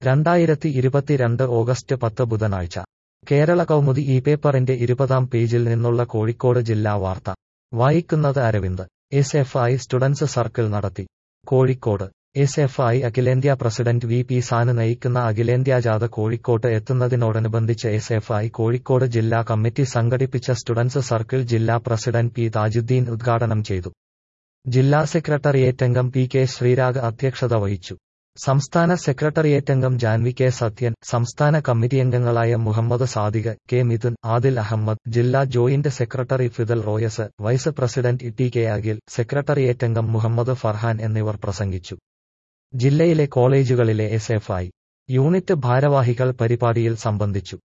രണ്ടായിരത്തി ഇരുപത്തിരണ്ട് ഓഗസ്റ്റ് പത്ത് ബുധനാഴ്ച കേരള കൗമുദി ഈ പേപ്പറിന്റെ ഇരുപതാം പേജിൽ നിന്നുള്ള കോഴിക്കോട് ജില്ലാ വാർത്ത വായിക്കുന്നത് Aravind S F I students circle നടത്തി കോഴിക്കോട് എസ് എഫ് ഐ അഖിലേന്ത്യാ പ്രസിഡന്റ് വി പി സാന് നയിക്കുന്ന അഖിലേന്ത്യാ ജാഥ കോഴിക്കോട്ട് എത്തുന്നതിനോടനുബന്ധിച്ച് എസ് എഫ് ഐ കോഴിക്കോട് ജില്ലാ കമ്മിറ്റി സംഘടിപ്പിച്ച സ്റ്റുഡൻസ് സർക്കിൾ ജില്ലാ പ്രസിഡന്റ് പി താജുദ്ദീൻ ഉദ്ഘാടനം ചെയ്തു ജില്ലാ സെക്രട്ടറിയേറ്റ് അംഗം പി കെ ശ്രീരാഗ് അധ്യക്ഷത വഹിച്ചു സംസ്ഥാന സെക്രട്ടറിയേറ്റ് അംഗം ജാൻവി കെ സത്യൻ സംസ്ഥാന കമ്മിറ്റി അംഗങ്ങളായ മുഹമ്മദ് സാദിഖ് കെ മിഥുൻ ആദിൽ അഹമ്മദ് ജില്ലാ joint secretary Fidel Royce vice president T K Akhil secretariat അംഗം മുഹമ്മദ് ഫർഹാൻ എന്നിവർ പ്രസംഗിച്ചു ജില്ലയിലെ കോളേജുകളിലെ എസ് എഫ് ഐ യൂണിറ്റ് ഭാരവാഹികൾ പരിപാടിയിൽ സംബന്ധിച്ചു